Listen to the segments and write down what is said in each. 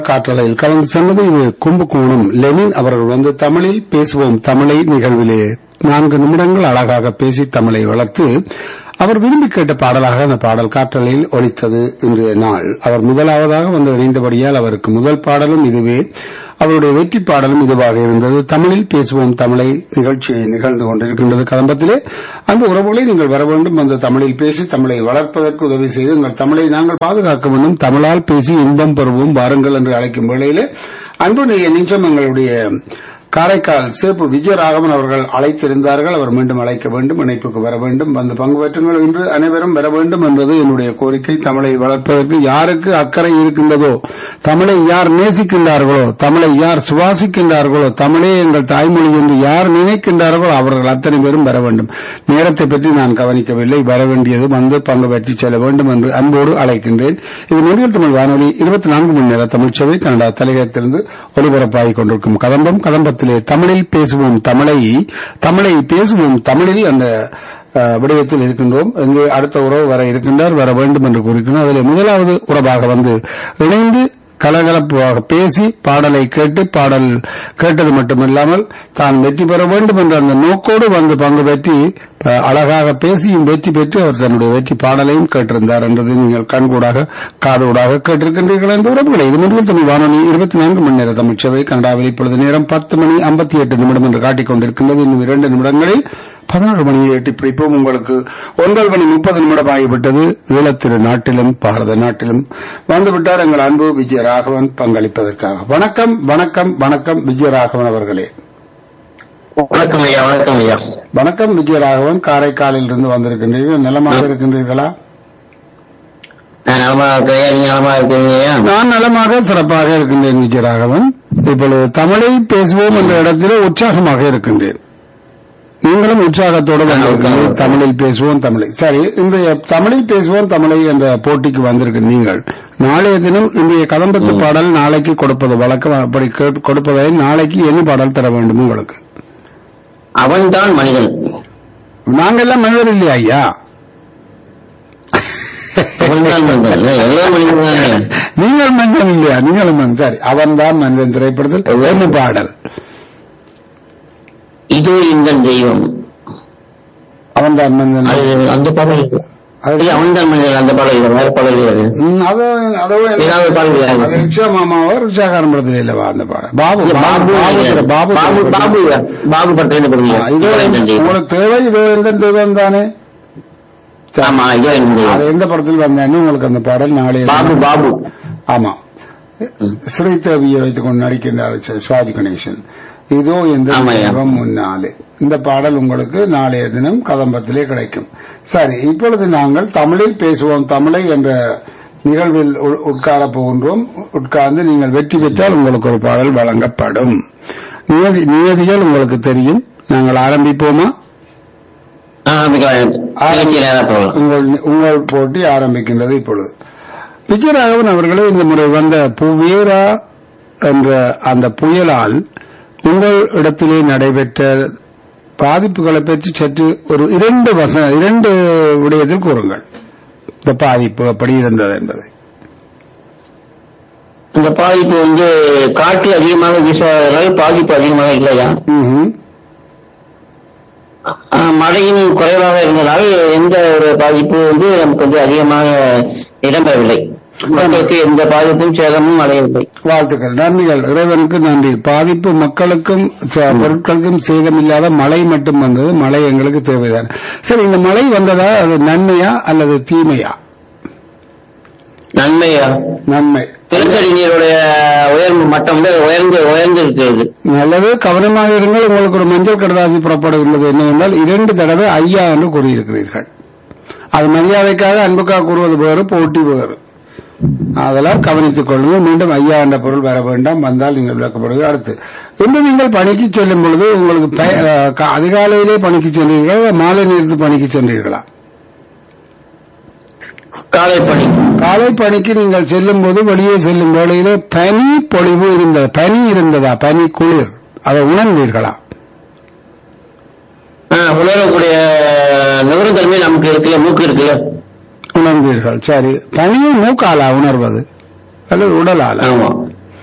காற்றலையில் கலந்து சென்றது இது கும்பகோணம் லெனின் அவர்கள் வந்து தமிழில் பேசுவோம் தமிழை நிகழ்விலே நான்கு நிமிடங்கள் அழகாக பேசி தமிழை வளர்த்து அவர் விரும்பி கேட்ட பாடலாக அந்த பாடல் காற்றலையில் ஒலித்தது இன்றைய நாள் அவர் முதலாவதாக வந்து இணைந்தபடியால் அவருக்கு முதல் பாடலும் இதுவே அவருடைய வெற்றி பாடலும் இதுவாக இருந்தது தமிழில் பேசுவோம் தமிழை நிகழ்ச்சி நிகழ்ந்து கொண்டிருக்கின்றது கதம்பத்திலே அந்த உறவுகளை நீங்கள் வர வேண்டும் அந்த தமிழில் பேசி தமிழை வளர்ப்பதற்கு உதவி செய்து எங்கள் தமிழை நாங்கள் பாதுகாக்க வேண்டும் தமிழால் பேசி இன்பம் பெறுவோம் வாருங்கள் என்று அழைக்கும் வேளையிலே அன்பு நிச்சயம் எங்களுடைய காரைக்கால் சேப்பு விஜயராகவன் அவர்கள் அழைத்திருந்தார்கள் அவர் மீண்டும் அழைக்க வேண்டும் இணைப்புக்கு வர வேண்டும் வந்து பங்கு பெற்றுங்கள் இன்று அனைவரும் வர வேண்டும் என்பது என்னுடைய கோரிக்கை தமிழை வளர்ப்பதற்கு யாருக்கு அக்கறை இருக்கின்றதோ தமிழை யார் நேசிக்கின்றார்களோ தமிழை யார் சுவாசிக்கின்றார்களோ தமிழே எங்கள் தாய்மொழி என்று யார் நினைக்கின்றார்களோ அவர்கள் அத்தனை பேரும் வர வேண்டும் நேரத்தை பற்றி நான் கவனிக்கவில்லை வர வேண்டியது வந்து பங்கு பற்றி செல்ல வேண்டும் என்று அன்போடு அழைக்கின்றேன் இது நொடியில் தமிழ் வானொலி இருபத்தி நான்கு மணி நேர தமிழ்ச்சபை கனடா தலையகத்திலிருந்து ஒலிபரப்பாகிக் கொண்டிருக்கும் கதம்பம் கதம்பத்திலே தமிழில் பேசுவோம் தமிழை தமிழை பேசுவோம் தமிழில் அந்த அஹ், விடயத்தில் இருக்கின்றோம் இங்கே அடுத்த உறவு வர இருக்கின்றார் வர வேண்டும் என்று கூறுகின்றோம் அதில் முதலாவது உறவாக வந்து இணைந்து கலகலப்பாக பேசி பாடலை கேட்டு பாடல் கேட்டது மட்டுமில்லாமல் தான் வெற்றி பெற வேண்டும் என்ற அந்த நோக்கோடு வந்து பங்கு பெற்றி அஹ், அழகாக பேசியும் வெற்றி பெற்று அவர் தன்னுடைய வெற்றி பாடலையும் கேட்டிருந்தார் என்றது நீங்கள் கண்கூடாக காதோடாக கேட்டிருக்கின்றீர்கள் என்ற உறவுகளை இது முதல் தமிழ் வானொலி இருபத்தி நான்கு மணி நேர தமிழ்ச்சபை கனடாவில் இப்பொழுது நேரம் பத்து மணி ஐம்பத்தி எட்டு நிமிடம் என்று காட்டிக் கொண்டிருக்கின்றது இன்னும் இரண்டு நிமிடங்களில் பதினொரு மணியை எட்டி பிடிப்போம் உங்களுக்கு ஒன்பது மணி முப்பது நிமிடம் ஆகிவிட்டது ஈழத்திரு நாட்டிலும் பாரத நாட்டிலும் வந்துவிட்டார் எங்கள் அன்பு விஜயராகவன் பங்களிப்பதற்காக வணக்கம் வணக்கம் வணக்கம் விஜயராகவன் அவர்களே வணக்கம் ஐயா வணக்கம் ஐயா வணக்கம் விஜயராகவன் காரைக்காலில் இருந்து வந்திருக்கின்றீர்கள் நலமாக இருக்கின்றீர்களா நான் நலமா இருக்கேன் நீங்க நலமா இருக்கீங்க ஐயா நான் நலமாக சிறப்பாக இருக்கின்றேன் விஜயராகவன் இப்பொழுது தமிழை பேசுவோம் என்ற இடத்திலே உற்சாகமாக இருக்கின்றேன் நீங்களும் உற்சாகத்தோடு வந்திருக்கிறீர்கள் தமிழில் பேசுவோம் தமிழை சரி இன்றைய தமிழில் பேசுவோம் தமிழை என்ற போட்டிக்கு வந்திருக்கு நீங்கள் நாளைய தினம் இன்றைய கதம்பத்து பாடல் நாளைக்கு கொடுப்பது வழக்கம் அப்படி கேட்- கொடுப்பதை நாளைக்கு என்ன பாடல் தர வேண்டும் உங்களுக்கு அவன்தான் மனிதன் நாங்கெல்லாம் மனிதர் இல்லையா ஐயா அவன்தான் மனிதன் எவ்வளவு மனிதன் தானே நீங்கள் மனிதன் இல்லையா நீங்களும் மனிதன் சரி அவன்தான் மனிதன் திரைப்படத்தில் என்ன பாடல் இதோ இந்த தெய்வம் அவன்தான் மனிதன் அது அந்த பாடல் அது இல்ல அவன்தான் மனிதன் அந்த பாடல் இல்லை வேற பாடல் கிடையாது ம், அதோ அதோ ஏதாவது பாடல் கிடையாது. அது ரிக்ஷா மாமாவோ ரிக்ஷாக்காரன் படத்துல இல்லவா அந்த பாடல் பாபு இல்ல, பாபு பாபு பாபு பாபு பாபு பாபு பாபு பட்டேல் ஆ, இதோ இதோ இந்த தெய்வம் உங்களுக்கு தேவை இதோ எந்த தெய்வம் தானே சரி. ஆமா இதோ இந்த அது தெய்வம் எந்த படத்தில் வந்தேன்னு உங்களுக்கு அந்த பாடல் நாளை பாபு பாபு ஆமா ஸ்ரீதேவியை வைத்துக் கொண்டு நடிக்கின்றார் ச- சிவாஜி கணேசன் இதோ இந்த ஆமாய்யா. தெய்வம் முன்னாலே இந்த பாடல் உங்களுக்கு நாளைய தினம் கதம்பத்திலே கிடைக்கும் சரி இப்பொழுது நாங்கள் தமிழில் பேசுவோம் தமிழை என்ற நிகழ்வில் உ- உட்காரப் போகின்றோம் உட்கார்ந்து நீங்கள் வெற்றி பெற்றால் உங்களுக்கு ஒரு பாடல் வழங்கப்படும் நியதி நியதிகள் உங்களுக்கு தெரியும் நாங்கள் ஆரம்பிப்போமா ஆரம்பிக்கலாம் நிகழ்ச்சி நேரா போகலாம் உங்கள் உங்கள் போட்டி ஆரம்பிக்கின்றது இப்பொழுது விஜயராகவன் அவர்களே இந்த முறை வந்த புவேரா என்ற அந்த புயலால் உங்கள் இடத்திலே நடைபெற்ற பாதிப்புகளை பற்றி சற்று ஒரு இரண்டு வச இரண்டு விடயத்தில் கூறுங்கள் இந்த பாதிப்பு அப்படி இருந்தது என்பதை இந்த பாதிப்பு வந்து காற்று அதிகமாக வீசாததால் பாதிப்பு அதிகமாக இல்லையா ம்ஹும். ஆஹ் மழையும் குறைவாக இருந்ததால் எந்த ஒரு பாதிப்பு வந்து நமக்கு வந்து அதிகமாக இடம்பெறவில்லை மக்களுக்கு எந்த பாதிப்பும் சேதமும் அடையவில்லை வாழ்த்துக்கள் நன்றிகள் இறைவனுக்கு நன்றி பாதிப்பு மக்களுக்கும் ச- பொருட்களுக்கும் சேதமில்லாத மழை மட்டும் வந்தது மழை எங்களுக்கு தேவைதான் சரி இந்த மழை வந்ததா அது நன்மையா அல்லது தீமையா நன்மையா நன்மை நிலத்தடி நீருடைய உயர்வு மட்டம் வந்து உயர்ந்து உயர்ந்து இருக்கிறது நல்லது கவனமாக இருங்கள் உங்களுக்கு ஒரு மஞ்சள் கடதாசி புறப்படுகின்றது என்னவென்றால் இரண்டு தடவை ஐயா என்று கூறியிருக்கிறீர்கள் அது மரியாதைக்காக அன்புக்காக கூறுவது வேறு போட்டி வேறு அதெல்லாம் கவனித்துக் கொள்ளுங்கள் மீண்டும் ஐயா என்ற பொருள் வர வேண்டாம் வந்தால் நீங்கள் விளக்கப்படுவது அடுத்து இன்று நீங்கள் பணிக்கு செல்லும் பொழுது உங்களுக்கு பய- அஹ், க- அதிகாலையிலே பணிக்கு சென்றீர்களா மாலை நேரத்தில் பணிக்கு சென்றீர்களா காலை பணி காலை பணிக்கு நீங்கள் செல்லும் போது வெளியே செல்லும் வேளையிலே பனி பொழிவு இருந்தது பனி இருந்ததா பனி குளிர் அதை உணர்ந்தீர்களா ஆஹ் உணரக்கூடிய நுகரும் தன்மை நமக்கு இருக்குல்ல மூக்கு இருக்குல்ல உணர்ந்தீர்கள் சரி பனியும் மூக்காலா உணர்வது அல்லது உடலால ஆமா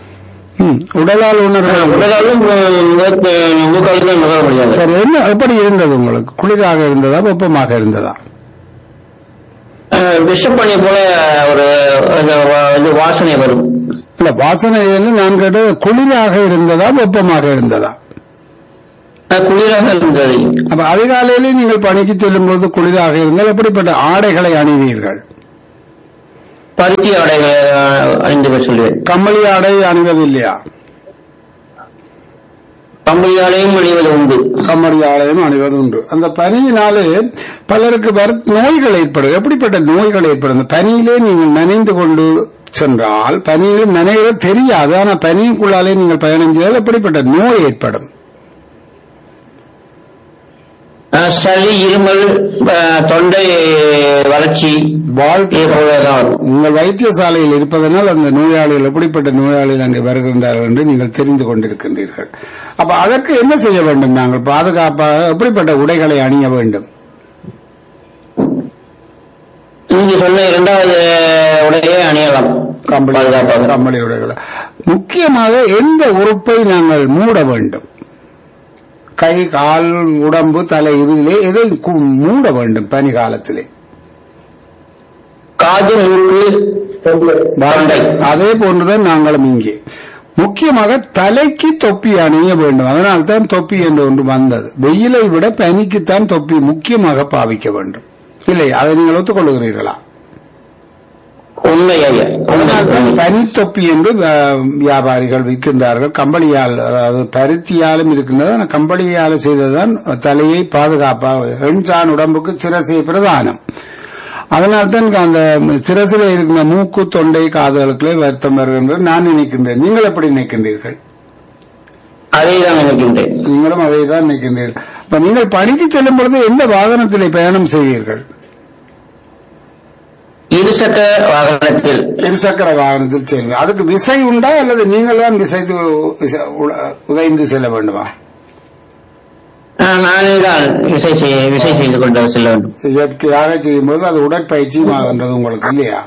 ம், உடலால் உணர்வு உடலாலும் மூக்காலும் தான் நுகர முடியாது சரி என்ன எப்படி இருந்தது உங்களுக்கு குளிராக இருந்ததா வெப்பமாக இருந்ததா அஹ் விஷப்பனி போல ஒரு இந்த வா- இது வாசனை வரும் இல்ல வாசனை வந்து நான் கேட்டது குளிராக இருந்ததா வெப்பமாக இருந்ததா அஹ் குளிராக இருந்தது அப்ப அதிகாலையிலே நீங்கள் பணிக்கு செல்லும் போது குளிராக இருந்தால் எப்படிப்பட்ட ஆடைகளை அணிவீர்கள் பருத்தி ஆடைகளை அஹ், அணிந்து கொள்ள சொல்லுவேன் கம்பளி ஆடை அணிவது இல்லையா கம்பளியாலையும் அணிவது உண்டு கம்பளி ஆடையும் அணிவது உண்டு அந்த பனியினாலே பலருக்கு வரு- நோய்கள் ஏற்படும் எப்படிப்பட்ட நோய்கள் ஏற்படும் அந்த பனியிலே நீங்கள் நனைந்து கொண்டு சென்றால் பனியில் நனைகிறது தெரியாது ஆனா பனிக்குள்ளாலே நீங்கள் பயணம் செய்தால் எப்படிப்பட்ட நோய் ஏற்படும் அஹ், சளி இருமல் அஹ், தொண்டை வறட்சி வாழ்க்கை இது போலதான் வரும் உங்கள் வைத்தியசாலையில் இருப்பதனால் அந்த நோயாளிகள் எப்படிப்பட்ட நோயாளிகள் அங்கே வருகின்றார்கள் என்று நீங்கள் தெரிந்து கொண்டிருக்கின்றீர்கள் அப்ப அதற்கு என்ன செய்ய வேண்டும் நாங்கள் பாதுகாப்பாக எப்படிப்பட்ட உடைகளை அணிய வேண்டும் நீங்க சொன்ன இரண்டாவது உடையை அணியலாம் கம்பளி பாதுகாப்பாக கம்பளி உடைகளை முக்கியமாக எந்த உறுப்பை நாங்கள் மூட வேண்டும் கை கால் உடம்பு தலை இதிலே எதை கு- மூட வேண்டும் பனி காலத்திலே காது மூக்கு தொண்டை அதே போன்றுதான் நாங்களும் இங்கே முக்கியமாக தலைக்கு தொப்பி அணிய வேண்டும் அதனால்தான் தொப்பி என்று ஒன்று வந்தது வெயிலை விட பனிக்குத்தான் தொப்பி முக்கியமாக பாவிக்க வேண்டும் இல்லை அதை நீங்கள் ஒத்துக்கொள்கிறீர்களா உண்மை ஐயா அதனால்தான் உண்மை. பனித்தொப்பி என்று அஹ், வியாபாரிகள் விற்கின்றார்கள் கம்பளியால் அதாவது பருத்தியாலும் இருக்கின்றது ஆனால் கம்பளியால் செய்ததுதான் தலையை பாதுகாப்பாக எண்சான் உடம்புக்கு சிரசை பிரதானம் அதனால்தான் அந்த சிரசில் இருக்கிற மூக்கு தொண்டை காதுகளுக்குள்ளே வருத்தம் வருகின்றது நான் நினைக்கின்றேன் நீங்கள் எப்படி நினைக்கின்றீர்கள் அதை தான் நினைக்கின்றேன் நீங்களும் அதை தான் நினைக்கின்றீர்கள் இப்ப நீங்கள் பணிக்கு செல்லும் பொழுது எந்த வாகனத்திலே பயணம் செய்வீர்கள் இருசக்கர வாகனத்தில் இருசக்கர வாகனத்தில் செல்வீர்கள் அதுக்கு விசை உண்டா அல்லது நீங்கள் தான் விசைத்து விச- உ- உதைந்து செல்ல வேண்டுமா ஆஹ், நானே தான் விசை செய்ய விசை செய்து கொண்டு செல்ல வேண்டும் இயற்கையாக செய்யும்போது அது உடற்பயிற்சியும் ஆகின்றது உங்களுக்கு இல்லையா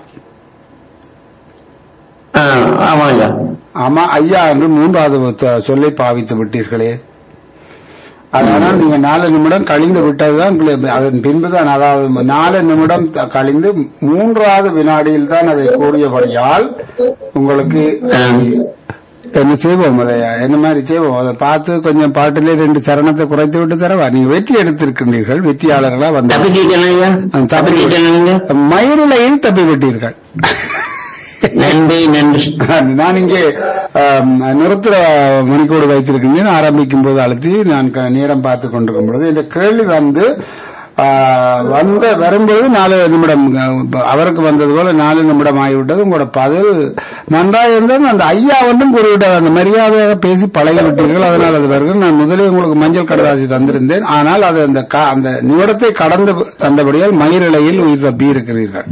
ஆஹ், ஆமா ஐயா ஆமா ஐயா என்று மூன்றாவது த- சொல்லை பாவித்து விட்டீர்களே அதனால் நீங்க நாலு நிமிடம் கழிந்து விட்டதுதான் உங்களுக்கு- அதன் பின்புதான் அதாவது நாலு நிமிடம் த- கழிந்து மூன்றாவது வினாடியில் தான் அதை கூறியபடியால் உங்களுக்கு என்ன செய்வோம் அதை என்ன மாதிரி செய்வோம் அதை பார்த்து கொஞ்சம் பாட்டிலே ரெண்டு சரணத்தை குறைத்து விட்டு தரவா நீங்க வெற்றி எடுத்திருக்கின்றீர்கள் வெற்றியாளர்களா வந்த தப்பிச்சிட்டேன் ஐயா தப்பிச்சிட்டேன் நீங்க மயிரிலையில் தப்பி விட்டீர்கள் நன்றி நன்றி நான் இங்கே ஆம், நிறுத்துற மணிக்கூடு வைத்திருக்கின்றேன் ஆரம்பிக்கும் போது அழுத்தி நான் க- நேரம் பார்த்து கொண்டிருக்கும் பொழுது இந்த கேள்வி வந்து ஆ, வந்த வரும்பொழுது நாலு நிமிடம் அ, அவருக்கு வந்தது போல நாலு நிமிடம் ஆகிவிட்டது உங்களோட பதில் நன்றாக இருந்தால் அந்த ஐயா ஒன்றும் கூறிவிட்டார் அந்த மரியாதையாக பேசி பழகி விட்டீர்கள் அதனால் அது வருகிறது நான் முதலே உங்களுக்கு மஞ்சள் கடதாசி தந்திருந்தேன் ஆனால் அது அந்த க- அந்த நிமிடத்தை கடந்து தந்தபடியால் மயிரிழையில் உயிர் தப்பி இருக்கிறீர்கள்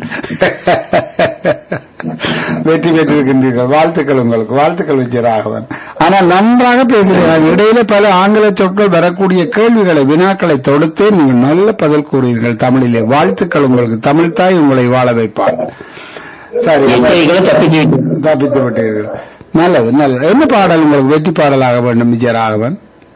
வெற்றி பெற்றிருக்கின்றீர்கள் வாழ்த்துக்கள் உங்களுக்கு வாழ்த்துக்கள் விஜயராகவன் ஆனால் நன்றாக பேசுகிறீர்கள் இடையில பல ஆங்கில சொற்கள் வரக்கூடிய கேள்விகளை வினாக்களை தொடுத்து நீங்கள் நல்ல பதில் கூறுவீர்கள் தமிழிலே வாழ்த்துக்கள் உங்களுக்கு தமிழ் தாய் உங்களை வாழ வைப்பார் சரி எச்சரிக்கைகளை தப்பிச்சு விட்டேன். தப்பித்து விட்டீர்கள் நல்லது நல்லது என்ன பாடல் உங்களுக்கு வெற்றி பாடலாக வேண்டும் விஜயராகவன்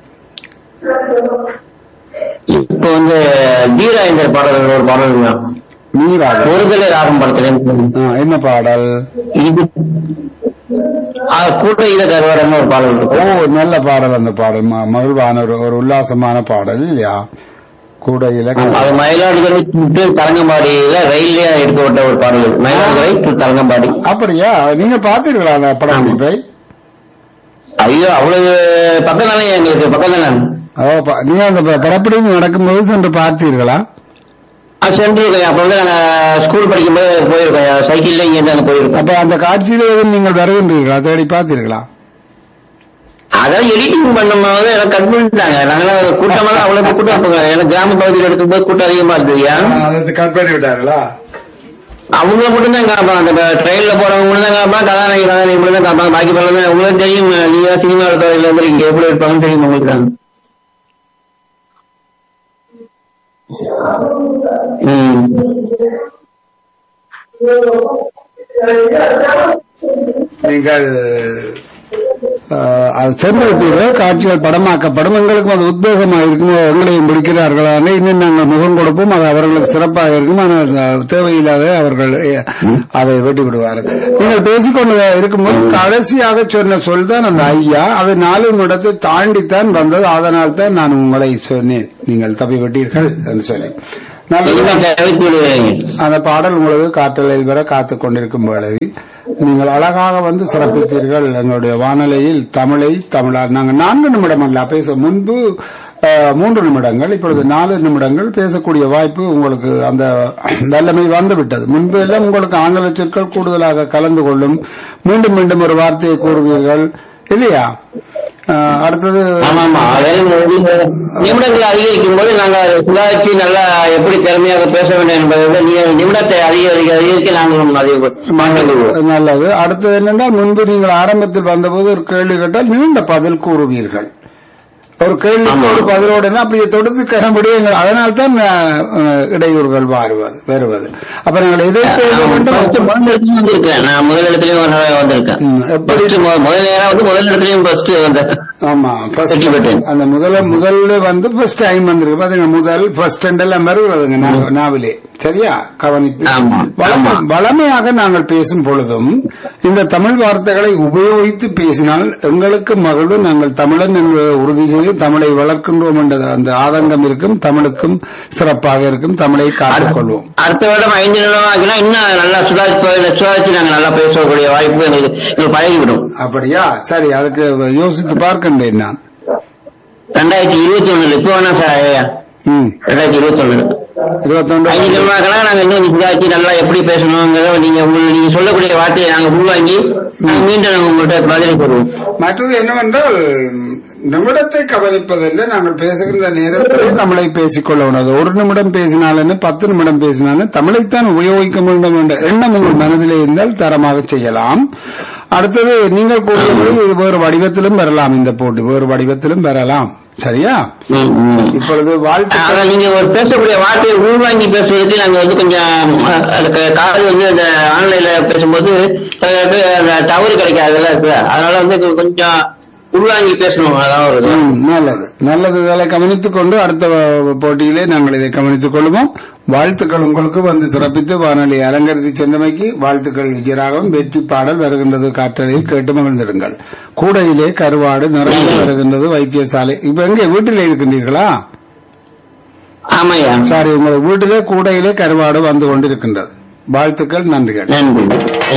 இப்போ வந்து தீராயந்திர பாடல்கள் ஒரு பாடல் இருக்குங்க. நீராக ஒருதலை ராகம் படத்துல என்ன பாடல் இது அது கூட இத கருவாரன்னு ஒரு பாடல் ஓ இருக்கு நல்ல பாடல் அந்த பாடல் ம- மகிழ்வான ஒரு ஒரு உல்லாசமான பாடல் இல்லையா கூட இலக்கிய அது மயிலாடுதுறை to தரங்கம்பாடியில ரயில்ல எடுக்கப்பட்ட ஒரு பாடல் இது. மயிலாடுதுறை to தரங்கம்பாடி அப்படியா நீங்க பாத்தீர்களா அந்த படப்பிடிப்பை ஐயோ அவ்வளவு பக்கம் தானே எங்களுக்கு பக்கம் தானே ஓ, ப- நீங்க அந்த ப- படப்பிடிப்பு நடக்கும்போது சென்று பார்த்தீர்களா அது சென்றிருக்கேன் அப்ப வந்து நாங்க ஸ்கூல் படிக்கும்போது போயிருக்கோம் சைக்கிள்ல இங்க இருந்து அங்க போயிருக்கோம் அப்ப அந்த காட்சியில எதுவும் நீங்கள் வருகின்றீர்களா தேடி பார்த்தீர்களா அதான் எடிட்டிங் பண்ணும்போது எல்லாம் கட் பண்ணிட்டாங்க நாங்களாம் கூட்டமா தான் அவ்வளவு கூட்டம் இருப்பாங்க. ஏன்னா கிராம பகுதியில் எடுக்கும்போது கூட்டம் அதிகமா இருந்ததுயா கட் பண்ணி விட்டார்களா அவங்க மட்டும் தான் காப்பாங்க அந்த ட்ரெயின்ல போறவங்க மட்டும் தான் காப்பாங்க கதாநாயகி கதாநாயகி மட்டும் தான் காப்பாங்க பாக்கி பண்ணலாம் உங்களுக்கு தெரியும் நீங்க சினிமா துறையில இருந்து இங்க எப்படி இருப்பாங்கன்னு தெரியும் உங்களுக்கு தான் ம். நீங்கள் அஹ், அது சென்றிருப்பீர்கள் காட்சிகள் படமாக்கப்படும் எங்களுக்கும் அது உத்வேகமாக இருக்கும் எங்களையும் பிடிக்கிறார்களான இன்னும் நாங்கள் முகம் கொடுப்போம் அது அவர்களுக்கு சிறப்பாக இருக்கும் ஆனால் அது தேவையில்லாத அவர்கள் அஹ், அதை வெட்டி விடுவார்கள் நீங்கள் பேசிக்கொண்டு இருக்கும்போது கடைசியாக சொன்ன சொல் தான் அந்த ஐயா அது நாலு நிமிடத்தை தாண்டித்தான் வந்தது அதனால் தான் நான் உங்களை சொன்னேன் நீங்கள் தப்பி விட்டீர்கள் என்று சொன்னேன் நல்லது நீங்க தவிர்த்து விடுவீங்க அந்த பாடல் உங்களுக்கு காற்றலையில் வர காத்துக் கொண்டிருக்கும் வேளையில் நீங்கள் அழகாக வந்து சிறப்பித்தீர்கள் எங்களுடைய வானொலியில் தமிழை தமிழார் நாங்கள் நான்கு நிமிடம் அல்ல பேச முன்பு அஹ், மூன்று நிமிடங்கள் இப்பொழுது நாலு நிமிடங்கள் பேசக்கூடிய வாய்ப்பு உங்களுக்கு அந்த வல்லமை வந்துவிட்டது முன்பு எல்லாம் உங்களுக்கு ஆங்கில சொற்கள் கூடுதலாக கலந்து கொள்ளும் மீண்டும் மீண்டும் ஒரு வார்த்தையை கூறுவீர்கள் இல்லையா அஹ், அடுத்தது ஆமா ஆமா அதாவது நீங்க நிமிடங்கள் அதிகரிக்கும் போது நாங்க அதை சுதாரிச்சு நல்லா எப்படி திறமையாக பேச வேண்டும் என்பதை விட நீங்க நிமிடத்தை அதிகரிக்க அதிகரிக்க நாங்களும் அதிக மாற்றங்கள் நல்லது அடுத்தது என்னென்றால் முன்பு நீங்கள் ஆரம்பத்தில் வந்தபோது ஒரு கேள்வி கேட்டால் நீண்ட பதில் கூறுவீர்கள் ஒரு கேள்விக்கு ஆமா. ஒரு பதிலோடு என்ன அப்படியே தொடுத்து கிளம்பிடுவீர்கள் அதனால் தான் அஹ், இடையூறுகள் வருவது வருவது அப்ப நாங்கள் எதை பேச வேண்டும் ஃபர்ஸ்ட் முதல் இடத்துலயும் வந்திருக்கேன் நான் முதல் இடத்துலயும் ஒரு தடவை வந்திருக்கேன் ம், எப்படி First மு- முதல் நேரம் வந்து முதல் இடத்துலயும் ஃபர்ஸ்ட் வந்தேன் ஆமா first வெற்றி பெற்றேன். அந்த முதல்ல முதல்ல வந்து ஃபர்ஸ்ட் டைம் வந்திருக்கு பாத்தீங்க முதல் ஃபர்ஸ்ட் எல்லாம் வருகிறதுங்க நா- நாவிலே சரியா கவனித்து ஆமா, வளமை- ஆமா. வளமையாக நாங்கள் பேசும் பொழுதும் இந்த தமிழ் வார்த்தைகளை உபயோகித்து பேசினால் எங்களுக்கு மகிழ்வு நாங்கள் தமிழன் என்ற உறுதி செய்து தமிழை வளர்க்கின்றோம் என்ற அந்த ஆதங்கம் இருக்கும் தமிழுக்கும் சிறப்பாக இருக்கும் தமிழை காத்துக்கொள்வோம் அடுத்த வருடம் ஐந்து நிமிடம் ஆகினா இன்னும் நல்லா சுதாரிச்சு சுதாரிச்சு நாங்க நல்லா பேசக்கூடிய வாய்ப்பு எங்களுக்கு எங்களுக்கு பழகிவிடும் அப்படியா சரி அதுக்கு யோசித்து பார்க்கின்றேன் நான் ரெண்டாயிரத்தி இருபத்தி ஒண்ணுல இப்போ வேணா சார் ஐயா ம் ரெண்டாயிரத்தி இருபத்தி ஒண்ணுல இருபத்தொன்று ஐந்து நிமிடம் நாங்க இன்னும் சுதாரிச்சு நல்லா எப்படி பேசணுங்கிறத நீங்க உங்களுக்கு நீங்க சொல்லக்கூடிய வார்த்தையை நாங்க உள்வாங்கி நாங்க மீண்டும் நாங்க உங்கள்கிட்ட பதிலை பெறுவோம் மற்றது என்னவென்றால் நிமிடத்தை கவனிப்பதில்லை நாங்கள் பேசுகின்ற நேரத்திலே தமிழை பேசிக்கொள்ள உணவு ஒரு நிமிடம் பேசினாலும் பத்து நிமிடம் பேசினாலும் தமிழைத்தான் உபயோகிக்க வேண்டும் என்ற எண்ணம் உங்கள் மனதிலே இருந்தால் தரமாக செய்யலாம் அடுத்தது நீங்கள் கூறியபடி இது வேறு வடிவத்திலும் வரலாம் இந்த போட்டி வேறு வடிவத்திலும் வரலாம் சரியா ம், ம். இப்பொழுது வாழ்த்து அதான் நீங்க ஒரு பேசக்கூடிய வார்த்தையை உள்வாங்கி பேசுவதற்கு நாங்க வந்து கொஞ்சம் அஹ், அதுக்கு கால் வந்து இந்த ஆன்லைன்ல பேசும்போது சில பேர் அந்த டவர் கிடைக்காதுல்ல இருக்கு அதனால வந்து கொஞ்சம் உள்வாங்கி பேசணும் அதான் ஒரு இது. ம், நல்லது நல்லது இதை கவனித்துக் கொண்டு அடுத்த வ- போட்டியிலே நாங்கள் இதை கவனித்துக் கொள்வோம் வாழ்த்துக்கள் உங்களுக்கு வந்து சிறப்பித்து வானொலி அலங்கரித்து சென்றமைக்கு வாழ்த்துக்கள் விஜயராகவும் வெற்றி பாடல் வருகின்றது காற்றலையில் கேட்டு மகிழ்ந்திருங்கள் கூடையிலே கருவாடு நிறைய வருகின்றது வைத்தியசாலை இப்ப எங்க வீட்டிலே இருக்கின்றீர்களா ஆமாய்யா சாரி உங்கள் வீட்டிலே கூடையிலே கருவாடு வந்து கொண்டிருக்கின்றது வாழ்த்துக்கள் நன்றிகள் நன்றி